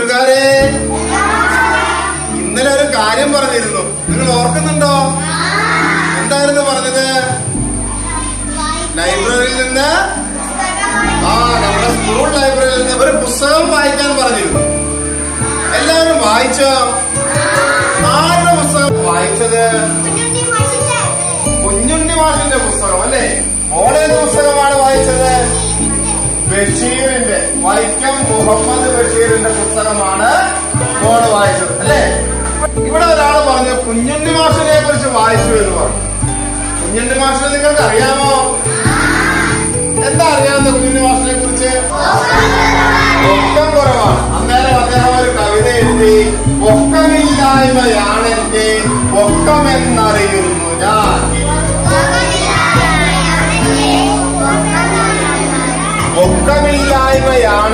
കൂട്ടുകാരെ ഇന്നലെ ഒരു കാര്യം പറഞ്ഞിരുന്നു നിങ്ങൾ ഓർക്കുന്നുണ്ടോ എന്തായിരുന്നു പറഞ്ഞത് ലൈബ്രറിയിൽ നിന്ന് ആ നമ്മുടെ സ്കൂൾ ലൈബ്രറിയിൽ നിന്ന് ഒരു പുസ്തകം വായിക്കാൻ പറഞ്ഞിരുന്നു എല്ലാവരും വായിച്ചോ ആരുടെ പുസ്തകം വായിച്ചത് കുഞ്ഞുണ്ണി മാഷിന്റെ പുസ്തകം അല്ലേ മോളേത് പുസ്തകമാണ് വായിച്ചത് ബഷീറിന്റെ വൈക്കം മുഹമ്മദ് ബഷീറിന്റെ പുസ്തകമാണ് മോള് വായിച്ചത് അല്ലേ ഇവിടെ ഒരാൾ പറഞ്ഞു കുഞ്ഞുണ്ണി മാഷിനെ കുറിച്ച് വായിച്ചു എന്ന് പറഞ്ഞു കുഞ്ഞുണ്ണി മാഷിനെ നിങ്ങൾക്ക് അറിയാമോ എന്താ അറിയാവുന്ന കുഞ്ഞുണ്ണി മാഷിനെ കുറിച്ച് ഒക്കം കുറവാണ് അന്നേരം അദ്ദേഹം ഒരു കവിത എഴുതി ഒക്കമില്ലായ്മയാണെന്റെ ഒക്കമെന്നറിയുന്നു ഞാൻ ഒക്കമില്ലായ്മയാണ്